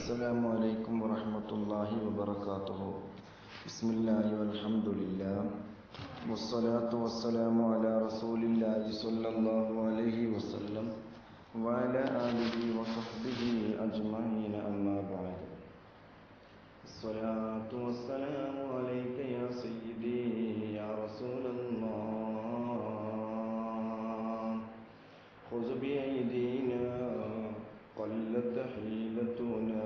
السلام عليكم ورحمة الله وبركاته بسم الله والحمد لله والصلاة والسلام على رسول الله صلى الله عليه وسلم وعلى آله وصحبه أجمعين أما بعد الصلاة والسلام عليك يا سيدي يا رسول الله خذ بأيدينا قلت حيلتنا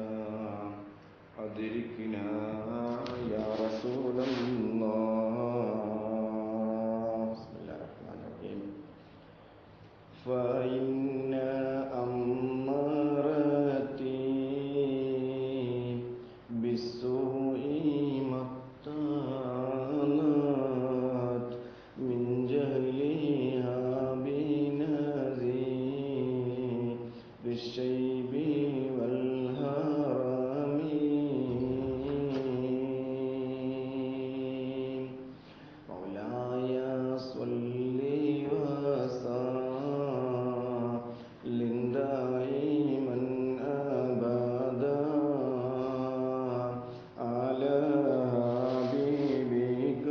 أدركنا يا رسول الله بسم الله الرحمن الرحيم فإن أمارتي بالسوء مطالت من جهلها بنذير بالشيب والهرم مولاي صل وسلم دائما ابدا على حبيبك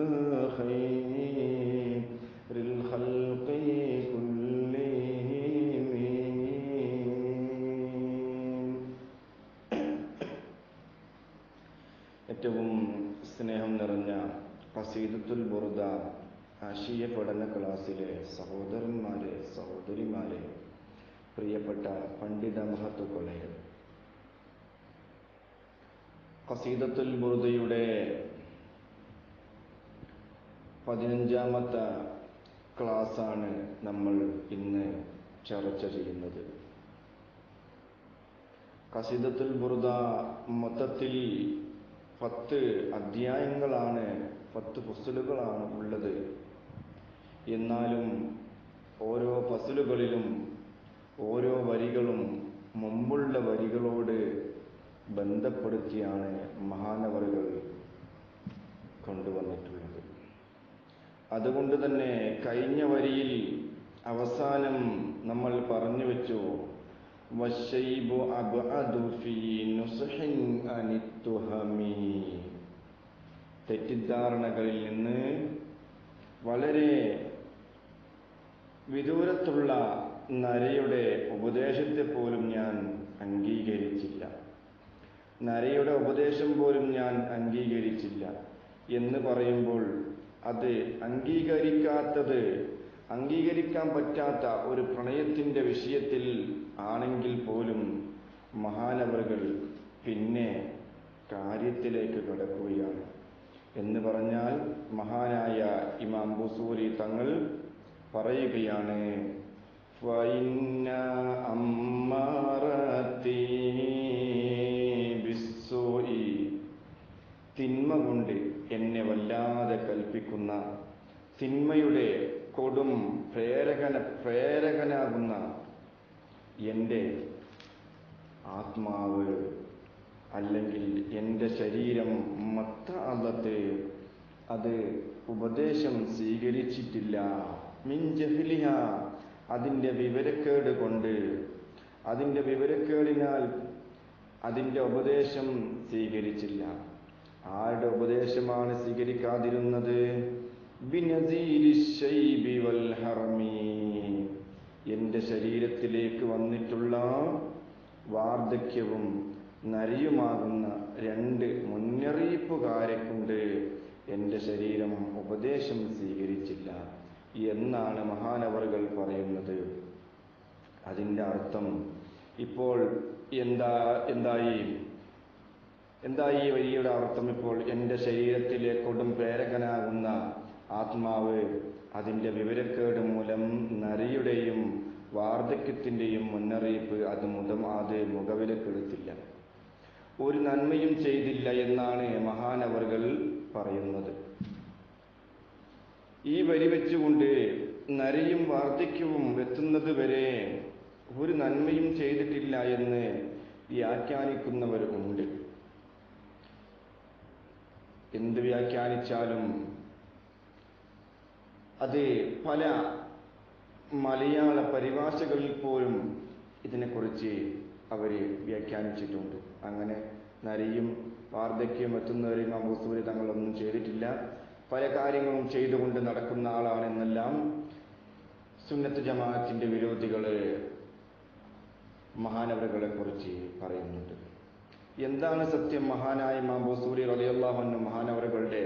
خير الخلق كلهم ഏറ്റവും സ്നേഹം നിറഞ്ഞ കസീദത്തുൽ ബുറുദ ആശീയ പഠന ക്ലാസ്സിലെ സഹോദരന്മാരെ സഹോദരിമാരെ പ്രിയപ്പെട്ട പണ്ഡിത മഹത്തുക്കളെ കസീദത്തുൽ ബുറുദയുടെ പതിനഞ്ചാമത്തെ ക്ലാസ്സാണ് നമ്മൾ ഇന്ന് ചർച്ച ചെയ്യുന്നത് കസീദത്തുൽ ബുറുദ മൊത്തത്തിൽ പത്ത് അധ്യായങ്ങളാണ് പത്ത് ഫസലുകളാണ് ഉള്ളത് എന്നാലും ഓരോ ഫസലുകളിലും ഓരോ വരികളും മുമ്പുള്ള വരികളോട് ബന്ധപ്പെടുത്തിയാണ് മഹാനവറുകൾ കൊണ്ടുവന്നിട്ടുള്ളത് അതുകൊണ്ട് തന്നെ കഴിഞ്ഞ വരിയിൽ അവസാനം നമ്മൾ പറഞ്ഞു വെച്ചു വശൈബു അബ്അദു ഫീ നുസ്ഹിൻ അനിത്തുഹമി തെറ്റിദ്ധാരണകളിൽ നിന്ന് വളരെ വിദൂരത്തുള്ള നരയുടെ ഉപദേശത്തെ പോലും ഞാൻ അംഗീകരിച്ചില്ല നരയുടെ ഉപദേശം പോലും ഞാൻ അംഗീകരിച്ചില്ല എന്ന് പറയുമ്പോൾ അത് അംഗീകരിക്കാത്തത് അംഗീകരിക്കാൻ പറ്റാത്ത ഒരു പ്രണയത്തിന്റെ വിഷയത്തിൽ ആണെങ്കിൽ പോലും മഹാനവറുകൾ പിന്നെ കാര്യത്തിലേക്ക് കടക്കുകയാണ് എന്ന് പറഞ്ഞാൽ മഹാനായ ഇമാം ബുസൂരി തങ്ങൾ പറയുകയാണ് ഫൈന അമ്മാറത്തി ബിസ്സോയി തിന്മ കൊണ്ട് എന്നെ വല്ലാതെ കൽപ്പിക്കുന്ന തിന്മയുടെ കൊടും പ്രേരകന പ്രേരകനാകുന്ന എൻ്റെ ആത്മാവ് അല്ലെങ്കിൽ എൻ്റെ ശരീരം മത്ത അല്ലത്ത് അത് ഉപദേശം സ്വീകരിച്ചിട്ടില്ല മിഞ്ചഹ്ലിഹ അതിൻ്റെ വിവരക്കേട് കൊണ്ട് അതിൻ്റെ വിവരക്കേടിനാൽ അതിൻ്റെ ഉപദേശം സ്വീകരിച്ചില്ല ആരുടെ ഉപദേശമാണ് സ്വീകരിക്കാതിരുന്നത് എന്റെ ശരീരത്തിലേക്ക് വന്നിട്ടുള്ള വാർദ്ധക്യവും നരിയുമാകുന്ന രണ്ട് മുന്നറിയിപ്പുകാരെ കൊണ്ട് എൻ്റെ ശരീരം ഉപദേശം സ്വീകരിച്ചില്ല എന്നാണ് മഹാനവറുകൾ പറയുന്നത് അതിൻ്റെ അർത്ഥം ഇപ്പോൾ എന്താ എന്തായി എന്തായി ഈ വരിയുടെ അർത്ഥം ഇപ്പോൾ എൻ്റെ ശരീരത്തിലെ കൊടും പ്രേരകനാകുന്ന ആത്മാവ് അതിൻ്റെ വിവരക്കേട് മൂലം നരിയുടെയും വാർദ്ധക്യത്തിൻ്റെയും മുന്നറിയിപ്പ് അത് മുതം അത് മുഖവിലക്കെടുത്തില്ല ഒരു നന്മയും ചെയ്തില്ല എന്നാണ് മഹാനവറുകൾ പറയുന്നത് ഈ വരി വെച്ചുകൊണ്ട് നരയും വാർദ്ധക്യവും എത്തുന്നത് വരെ ഒരു നന്മയും ചെയ്തിട്ടില്ല എന്ന് വ്യാഖ്യാനിക്കുന്നവരുണ്ട് എന്ത് വ്യാഖ്യാനിച്ചാലും അത് പല മലയാള പരിഭാഷകളിൽ പോലും ഇതിനെക്കുറിച്ച് അവർ വ്യാഖ്യാനിച്ചിട്ടുണ്ട് അങ്ങനെ നരിയും വാർദ്ധക്യം എത്തുന്നവരെ ഇമാം ബൂസൂരി തങ്ങളൊന്നും ചെയ്തിട്ടില്ല പല കാര്യങ്ങളും ചെയ്തുകൊണ്ട് നടക്കുന്ന ആളാണെന്നെല്ലാം സുന്നത്ത് ജമാഅത്തിന്റെ വിരോധികള് മഹാനവറുകളെ കുറിച്ച് പറയുന്നുണ്ട് എന്താണ് സത്യം മഹാനായ ഇമാം ബൂസൂരി റളിയല്ലാഹു മഹാനവറുകളുടെ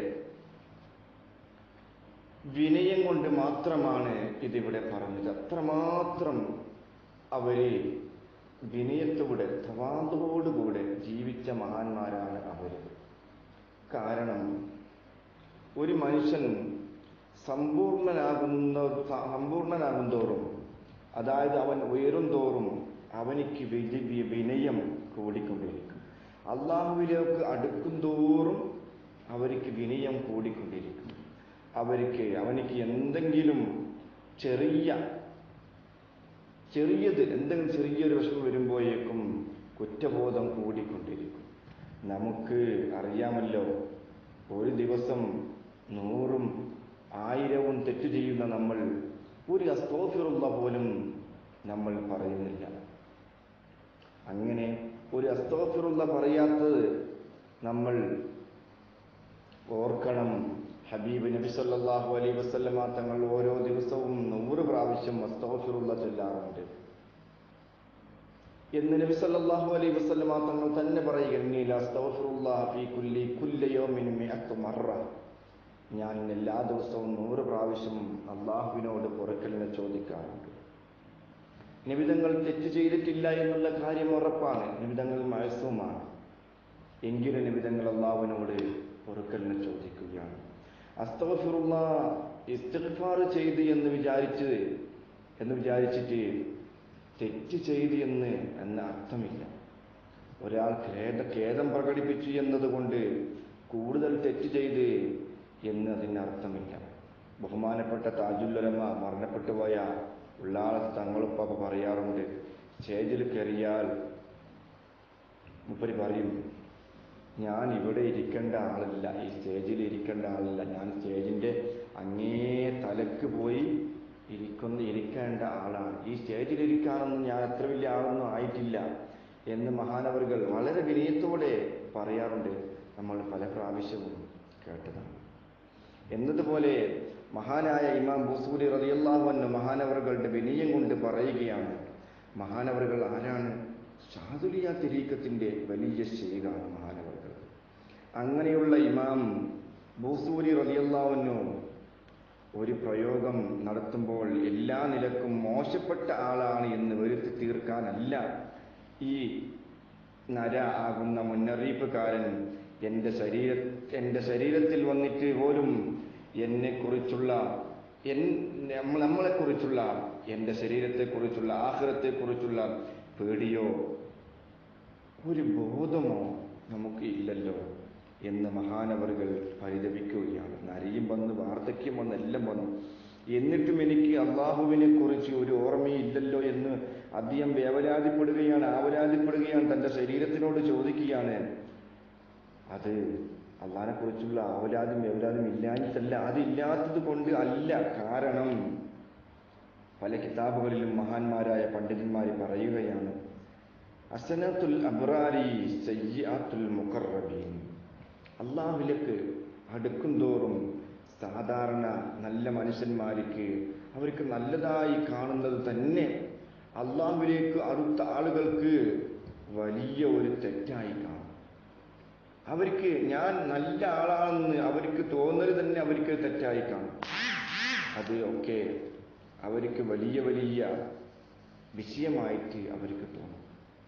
വിനയം കൊണ്ട് മാത്രമാണ് ഇതിവിടെ പറഞ്ഞത് അത്രമാത്രം അവര് വിനയത്തോടെ തവാന്തോടുകൂടെ ജീവിച്ച മഹാന്മാരാണ് അവര് കാരണം ഒരു മനുഷ്യൻ സമ്പൂർണനാകുന്ന സമ്പൂർണനാകും തോറും അതായത് അവൻ ഉയരും തോറും അവനിക്ക് വിജി വിനയം കൂടിക്കൊണ്ടിരിക്കും അള്ളാഹുവിലേക്ക് അടുക്കും തോറും അവർക്ക് വിനയം കൂടിക്കൊണ്ടിരിക്കും അവർക്ക് അവനിക്ക് എന്തെങ്കിലും ചെറിയ ചെറിയത് എന്തെങ്കിലും ചെറിയൊരു വിഷമം വരുമ്പോഴേക്കും കുറ്റബോധം കൂടിക്കൊണ്ടിരിക്കും നമുക്ക് അറിയാമല്ലോ ഒരു ദിവസം നൂറും ആയിരവും തെറ്റ് ചെയ്യുന്ന നമ്മൾ ഒരു അസ്തോഫിറുള്ള പോലും നമ്മൾ പറയുന്നില്ല അങ്ങനെ ഒരു അസ്തോഫിറുള്ള പറയാത്തത് നമ്മൾ ഓർക്കണം ഹബീബ് നബി സല്ലല്ലാഹു അലൈഹി വസല്ലമ തങ്ങൾ ഓരോ ദിവസവും നൂറ് പ്രാവശ്യം അസ്തോഫിറുള്ള ചൊല്ലാറുണ്ട് എന്ന് നബി സല്ലല്ലാഹു അലൈഹി വസല്ലമ തങ്ങൾ തന്നെ പറയുക അസ്തോഫിറുല്ലാഹ ഫീ കുല്ലി കുല്ലി യൗമിൻ മിഅത്ത് മറ ഞാൻ എല്ലാ ദിവസവും നൂറ് പ്രാവശ്യം അള്ളാഹുവിനോട് പൊറുക്കലിനെ ചോദിക്കാറുണ്ട് നിബിതങ്ങൾ തെറ്റ് ചെയ്തിട്ടില്ല എന്നുള്ള കാര്യം ഉറപ്പാണ് നിബിതങ്ങൾ മഴസുമാണ് എങ്കിലും നിബിതങ്ങൾ അള്ളാഹുവിനോട് പൊറുക്കലിനെ ചോദിക്കുകയാണ് അസ്തഫിറുള്ള ഇസ്തിഗ്ഫാർ ചെയ്ത് എന്ന് വിചാരിച്ച് എന്ന് വിചാരിച്ചിട്ട് തെറ്റ് ചെയ്ത് എന്ന് എന്ന അർത്ഥമില്ല ഒരാൾ ഖേദ ഖേദം പ്രകടിപ്പിച്ചു എന്നതുകൊണ്ട് കൂടുതൽ തെറ്റ് ചെയ്ത് എന്ന് അതിന് അർത്ഥമില്ല ബഹുമാനപ്പെട്ട താജുല്ലരമ മരണപ്പെട്ടു പോയ ഉള്ളാള തങ്ങളുപ്പ പറയാറുണ്ട് സ്റ്റേജിൽ കയറിയാൽ മുപ്പരി പറയും ഞാൻ ഇവിടെ ഇരിക്കേണ്ട ആളല്ല ഈ സ്റ്റേജിൽ ഇരിക്കേണ്ട ആളല്ല ഞാൻ സ്റ്റേജിന്റെ അങ്ങേ തലക്ക് പോയി ഇരിക്കുന്ന ഇരിക്കേണ്ട ആളാണ് ഈ സ്റ്റേജിൽ ഇരിക്കാനൊന്നും ഞാൻ അത്ര വലിയ ആളൊന്നും ആയിട്ടില്ല എന്ന് മഹാനവറുകൾ വളരെ വിനയത്തോടെ പറയാറുണ്ട് നമ്മൾ പല പ്രാവശ്യവും കേട്ടതാണ് എന്നതുപോലെ മഹാനായ ഇമാം ബൂസൂരി റളിയല്ലാഹു മഹാനവറുകളുടെ വിനയം കൊണ്ട് പറയുകയാണ് മഹാനവറുകൾ ആരാണ് ഷാദുലിയ തിരീക്കത്തിന്റെ വലിയ ശൈഖാണ് മഹാനവറുകൾ അങ്ങനെയുള്ള ഇമാം ബൂസൂരി റളിയല്ലാഹു ഒരു പ്രയോഗം നടത്തുമ്പോൾ എല്ലാ നിലക്കും മോശപ്പെട്ട ആളാണ് എന്ന് വരുത്തി തീർക്കാനല്ല ഈ നര ആകുന്ന മുന്നറിയിപ്പുകാരൻ എൻ്റെ ശരീര എൻ്റെ ശരീരത്തിൽ വന്നിട്ട് പോലും എന്നെ കുറിച്ചുള്ള എൻ നമ്മളെ കുറിച്ചുള്ള എൻ്റെ ശരീരത്തെക്കുറിച്ചുള്ള ആഹ്റത്തെക്കുറിച്ചുള്ള പേടിയോ ഒരു ബോധമോ നമുക്ക് ഇല്ലല്ലോ എന്ന് മഹാനവറുകൾ പരിതപിക്കുകയാണ് നരിയും വന്ന് വാർദ്ധക്യം വന്ന് എല്ലാം വന്നു എന്നിട്ടും എനിക്ക് അള്ളാഹുവിനെ കുറിച്ച് ഒരു ഓർമ്മയില്ലല്ലോ എന്ന് അദ്ദേഹം വേവലാതിപ്പെടുകയാണ് ആവലാതിപ്പെടുകയാണ് തന്റെ ശരീരത്തിനോട് ചോദിക്കുകയാണ് അത് അള്ളാഹിനെ കുറിച്ചുള്ള ആവലാതും വേവലാതും ഇല്ലാഞ്ഞിട്ടല്ല അതില്ലാത്തത് കൊണ്ട് അല്ല കാരണം പല കിതാബുകളിലും മഹാന്മാരായ പണ്ഡിതന്മാർ പറയുകയാണ് അസനത്തുൽ അബ്രാരി സയ്യാത്തുൽ മുഖറബീൻ അള്ളാഹുലേക്ക് അടുക്കും തോറും സാധാരണ നല്ല മനുഷ്യന്മാർക്ക് അവർക്ക് നല്ലതായി കാണുന്നത് തന്നെ അള്ളാഹുവിലേക്ക് അടുത്ത ആളുകൾക്ക് വലിയ ഒരു തെറ്റായി കാണും അവർക്ക് ഞാൻ നല്ല ആളാണെന്ന് അവർക്ക് തോന്നൽ തന്നെ അവർക്ക് തെറ്റായി കാണും അത് ഒക്കെ അവർക്ക് വലിയ വലിയ വിഷയമായിട്ട് അവർക്ക് തോന്നും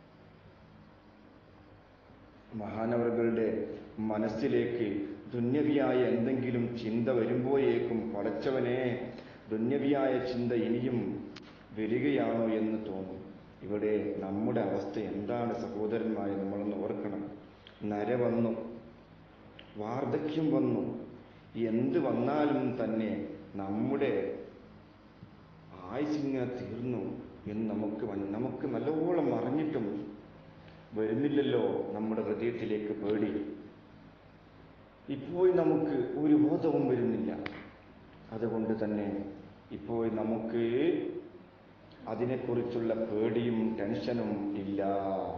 മഹാനവറുകളുടെ മനസ്സിലേക്ക് ദുന്യവിയായ എന്തെങ്കിലും ചിന്ത വരുമ്പോഴേക്കും പടച്ചവനെ ദുന്യവിയായ ചിന്ത ഇനിയും വരികയാണോ എന്ന് തോന്നും ഇവിടെ നമ്മുടെ അവസ്ഥ എന്താണ് സഹോദരന്മാരെ നമ്മളൊന്ന് ഓർക്കണം നര വന്നു വാർദ്ധക്യം വന്നു എന്ത് വന്നാലും തന്നെ നമ്മുടെ ആയുസിങ്ങനെ തീർന്നു എന്ന് നമുക്ക് മന- നമുക്ക് നല്ലോണം അറിഞ്ഞിട്ടും വരുന്നില്ലല്ലോ നമ്മുടെ ഹൃദയത്തിലേക്ക് പേടി ഇപ്പോൾ നമുക്ക് ഒരു ബോധവും വരുന്നില്ല അതുകൊണ്ട് തന്നെ ഇപ്പോൾ നമുക്ക് അതിനെക്കുറിച്ചുള്ള പേടിയും ടെൻഷനും ഇല്ല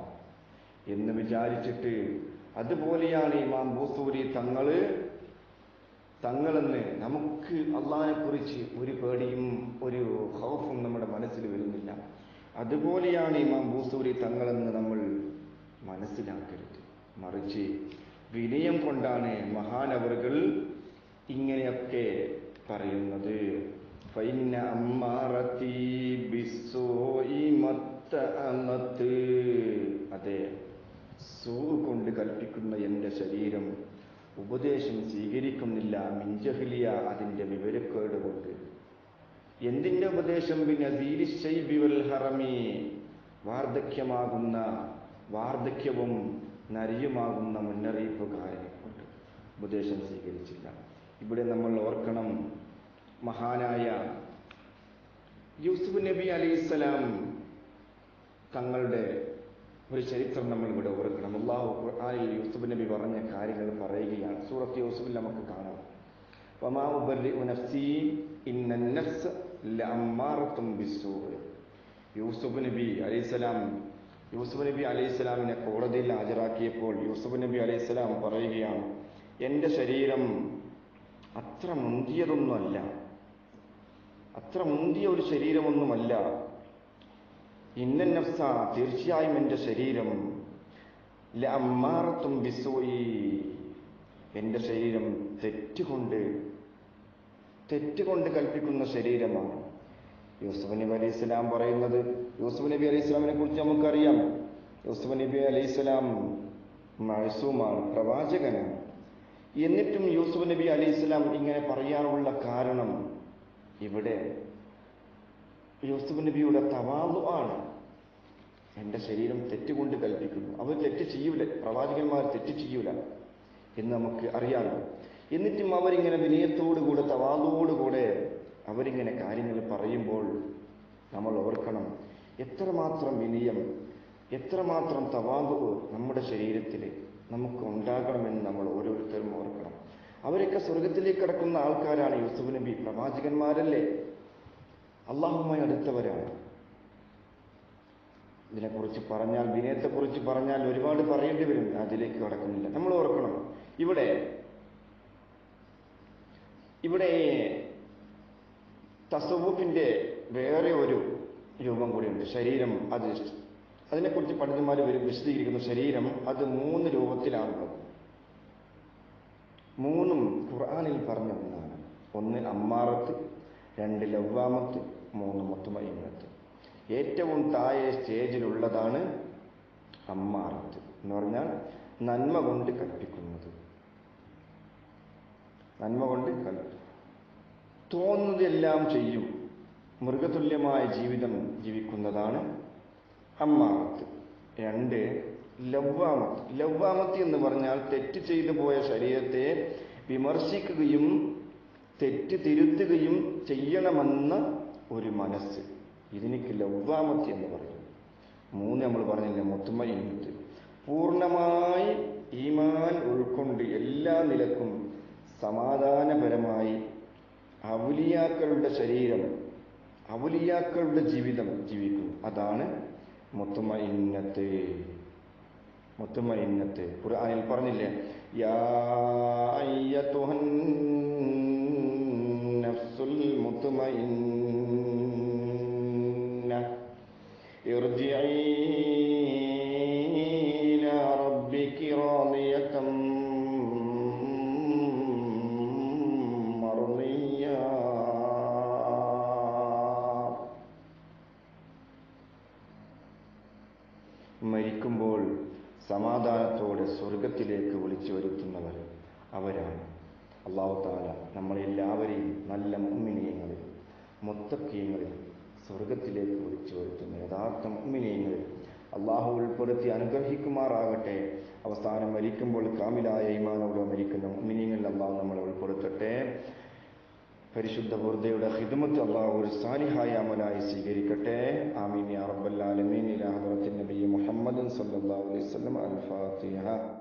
എന്ന് വിചാരിച്ചിട്ട് അതുപോലെയാണ് ഇമാം ബൂസൂരി തങ്ങള് തങ്ങളെന്ന് നമുക്ക് അള്ളാഹിനെ കുറിച്ച് ഒരു പേടിയും ഒരു ഹൗഫും നമ്മുടെ മനസ്സിൽ വരുന്നില്ല അതുപോലെയാണ് ഇമാം ബൂസൂരി തങ്ങളെന്ന് നമ്മൾ മനസ്സിലാക്കരുത് മറിച്ച് വിനയം കൊണ്ടാണ് മഹാനവറുകൾ ഇങ്ങനെയൊക്കെ പറയുന്നത് ഫൈന അമ്മാറത്തി ബിസ്സോയി മത്തഅമത്ത്. അതെ സൂ കൊണ്ട് കൽപ്പിക്കുന്ന എൻ്റെ ശരീരം ഉപദേശം സ്വീകരിക്കുന്നില്ല മിഞ്ചഹലിയ അതിൻ്റെ വിവരക്കേട് കൊണ്ട് എന്തിന്റെ ഉപദേശം ബിനസീരി ശൈബി വൽ ഹറമി വാർദ്ധക്യമാകുന്ന വാർദ്ധക്യവും നരിയുമാകുന്ന മുന്നറിയിപ്പ് കാര്യം കൊണ്ട് ഉപദേശം സ്വീകരിച്ചില്ല ഇവിടെ നമ്മൾ ഓർക്കണം മഹാനായ യൂസുഫ് നബി അലൈഹിസ്സലാം തങ്ങളുടെ ഒരു ചരിത്രം നമ്മൾ ഇവിടെ ഓർക്കണം അള്ളാഹു ഖുർആനിൽ യൂസുഫ് നബി പറഞ്ഞ കാര്യങ്ങൾ പറയുകയാണ് സൂറത്ത് യൂസുഫിൽ നമുക്ക് കാണാം വമാ ഉബർരിഉ നഫ്സി ഇന്ന നഫ്സ് ലഅമ്മാറത്തും ബിസ്സൂഅ് യൂസുഫ് നബി അലൈഹിസ്സലാം യൂസുഫ് നബി അലൈഹിസ്സലാമിനെ കോടതിയിൽ ഹാജരാക്കിയപ്പോൾ യൂസുഫ് നബി അലൈഹിസ്സലാം പറയുകയാണ് എൻ്റെ ശരീരം അത്ര മുന്തിയതൊന്നുമല്ല അത്ര മുന്തിയ ഒരു ശരീരമൊന്നുമല്ല ഇന്ന നഫ്സ തീർച്ചയായും എൻ്റെ ശരീരം ലഅമ്മാറത്തും ബിസ്സൂഇ എൻ്റെ ശരീരം തെറ്റുകൊണ്ട് തെറ്റുകൊണ്ട് കൽപ്പിക്കുന്ന ശരീരമാണ് യൂസുഫ് നബി അലൈഹി സ്വലാം പറയുന്നത് യൂസുഫ് നബി അലൈഹി സ്വലാമിനെ കുറിച്ച് നമുക്കറിയാം യൂസുഫ് നബി അലൈഹി സ്വലാം മഴസൂമാണ് പ്രവാചകനാണ് എന്നിട്ടും യൂസുഫ് നബി അലൈഹി സ്വലാം ഇങ്ങനെ പറയാനുള്ള കാരണം ഇവിടെ യൂസുഫ് നബിയുടെ തവാതു ആണ് എൻ്റെ ശരീരം തെറ്റുകൊണ്ട് കൽപ്പിക്കുന്നു അവർ തെറ്റ് ചെയ്യൂല പ്രവാചകന്മാർ തെറ്റ് ചെയ്യൂല എന്ന് നമുക്ക് അറിയാമല്ലോ എന്നിട്ടും അവരിങ്ങനെ വിനയത്തോടുകൂടെ തവാതോടുകൂടെ അവരിങ്ങനെ കാര്യങ്ങൾ പറയുമ്പോൾ നമ്മൾ ഓർക്കണം എത്രമാത്രം വിനയം എത്രമാത്രം തവാതു നമ്മുടെ ശരീരത്തിൽ നമുക്ക് ഉണ്ടാകണമെന്ന് നമ്മൾ ഓരോരുത്തരും ഓർക്കണം അവരൊക്കെ സ്വർഗത്തിലേക്ക് കടക്കുന്ന ആൾക്കാരാണ് യൂസുഫ് നബി പ്രവാചകന്മാരല്ലേ അള്ളാഹുമായി അടുത്തവരാണ് ഇതിനെക്കുറിച്ച് പറഞ്ഞാൽ വിനയത്തെക്കുറിച്ച് പറഞ്ഞാൽ ഒരുപാട് പറയേണ്ടി വരും അതിലേക്ക് കടക്കുന്നില്ല നമ്മൾ ഓർക്കണം ഇവിടെ ഇവിടെ തസവുഫിന്റെ വേറെ ഒരു രൂപം കൂടിയുണ്ട് ശരീരം അത് അതിനെക്കുറിച്ച് പണ്ഡിതന്മാർ വരും വിശദീകരിക്കുന്ന ശരീരം അത് മൂന്ന് രൂപത്തിലാണുള്ളത് മൂന്നും ഖുർആനിൽ പറഞ്ഞ ഒന്നാണ് ഒന്ന് അമ്മാറത്ത് രണ്ട് ലവ്വാമത്ത് മൂന്ന് മുത്തുമയ്യത്ത് ഏറ്റവും താഴെ സ്റ്റേജിലുള്ളതാണ് അമ്മാറത്ത് എന്ന് പറഞ്ഞാൽ നന്മ കൊണ്ട് കൽപ്പിക്കുന്നത് നന്മ കൊണ്ട് കൽപ്പി തോന്നുന്നതെല്ലാം ചെയ്യും മൃഗതുല്യമായ ജീവിതം ജീവിക്കുന്നതാണ് അമ്മാമത്ത് രണ്ട് ലവ്വാമത്ത് ലവ്വാമത്ത് എന്ന് പറഞ്ഞാൽ തെറ്റ് ചെയ്തു പോയ ശരീരത്തെ വിമർശിക്കുകയും തെറ്റ് തിരുത്തുകയും ചെയ്യണമെന്ന ഒരു മനസ്സ് ഇതിനിക്ക് ലവ്വാമത്ത് എന്ന് പറയും മൂന്ന് നമ്മൾ പറഞ്ഞില്ല മൊത്തമ ഇന്നത്ത് പൂർണ്ണമായി ഈമാൻ ഉൾക്കൊണ്ട് എല്ലാ നിലക്കും സമാധാനപരമായി ഔലിയാക്കളുടെ ശരീരം ഔലിയാക്കളുടെ ജീവിതം ജീവിക്കും അതാണ് മുത്തുമ ഇന്നത്ത് മുത്തുമ ഇന്നത്ത് ഖുർആനിൽ പറഞ്ഞില്ലേ യാ അയ്യത്തുഹൻ നഫ്സുൽ മുത്തുമഇന്ന ഇർജിഇ ഇലാ റബ്ബികി റാദിയതൻ മർദിയ മരിക്കുമ്പോൾ സമാധാനത്തോടെ സ്വർഗത്തിലേക്ക് വിളിച്ചു വരുത്തുന്നവർ അവരാണ് അള്ളാഹു താല നമ്മളെല്ലാവരെയും നല്ല മുമ്മിനീയങ്ങളിൽ മൊത്തക്കീയങ്ങളിൽ സ്വർഗത്തിലേക്ക് വിളിച്ചു വരുത്തുന്ന യഥാർത്ഥ മുമ്മിനീയങ്ങളിൽ അള്ളാഹു ഉൾപ്പെടുത്തി അനുഗ്രഹിക്കുമാറാകട്ടെ അവസാനം മരിക്കുമ്പോൾ കാമിലായ ഈമാനോടെ മരിക്കുന്ന മുമ്മിനീയങ്ങളിൽ അള്ളാഹു നമ്മളെ ഉൾപ്പെടുത്തട്ടെ പരിശുദ്ധ ബുർദയുടെ ഹിദ്മത്ത് അള്ളാഹു ഒരു സാലിഹായ അമലായി സ്വീകരിക്കട്ടെ ആമീൻ യാ റബ്ബൽ ആലമീൻ ഇലാ ഹദ്റത്തിൻ നബി മുഹമ്മദ് സല്ലല്ലാഹു അലൈഹി വസല്ലം അൽ ഫാത്തിഹ